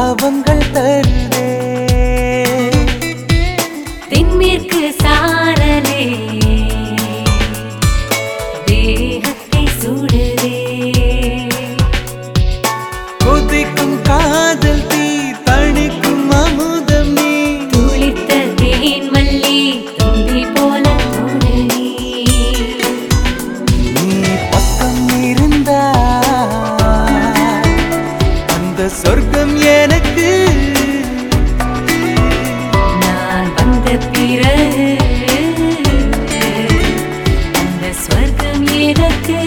தாபங்கள் தருதே தென்மேற்கு சாரலே தேகத்தை சுடுதே கொதிக்கும் காதல் தீ தணிக்கும் அமுதம் நீ துளிர்த்த தேன் மல்லி தும்பி போல தொடு நீ. நீ பக்கம் இருந்தா அந்த சொர்க்கம் எனக்கு நான் வந்த பிறகு அந்த ஸ்வர்க்கம் எனக்கு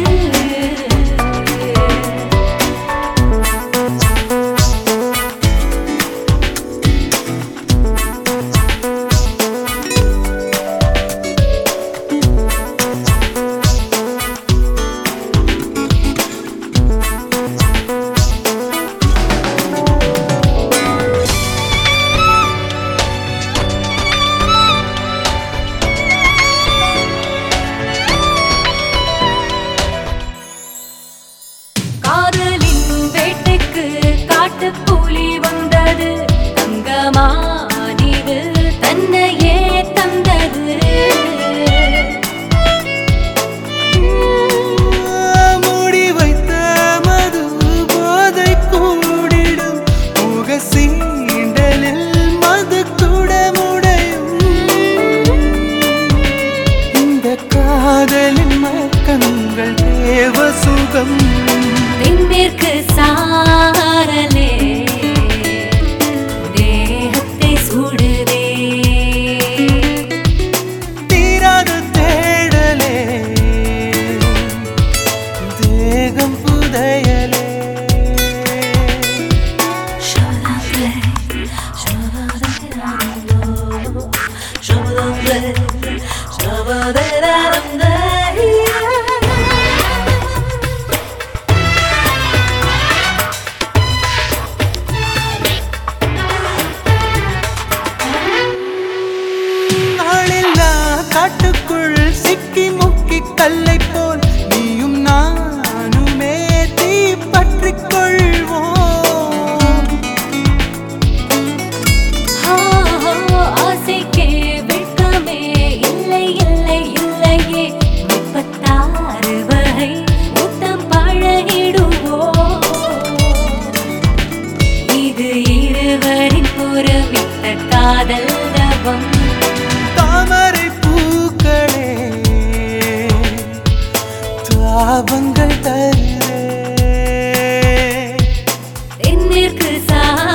காதலின் வேட்டைக்கு காட்டுப்புலி வந்தது தங்கமானிது தன்னையே தந்தது மூடி வைத்த மது போதை கூடிடும் முக சீண்டலில் மது கூட முடையும் இந்த காதலின் மக்கங்கள் தேவ சுகம் தென்மேற்கு சாரலே தேகத்தை சுடுதே தீராத தேடலே தேகம் புதையலே நாளில்லா காட்டுக்குள் சிக்கி முக்கி கல்லை போல் நீயும் நானுமே தீ பற்றிக் கொள்வோம் ஆசைக்கே வெட்கமே இல்லை இல்லை இல்லையே முப்பத்தாறு வகை முத்தம் பழகிடுவோம் இது இருவரின் புறமிட்ட காதல் தவம் தாமரை பூக்களே தாபங்கள் தருவே தென்னிற்கு சா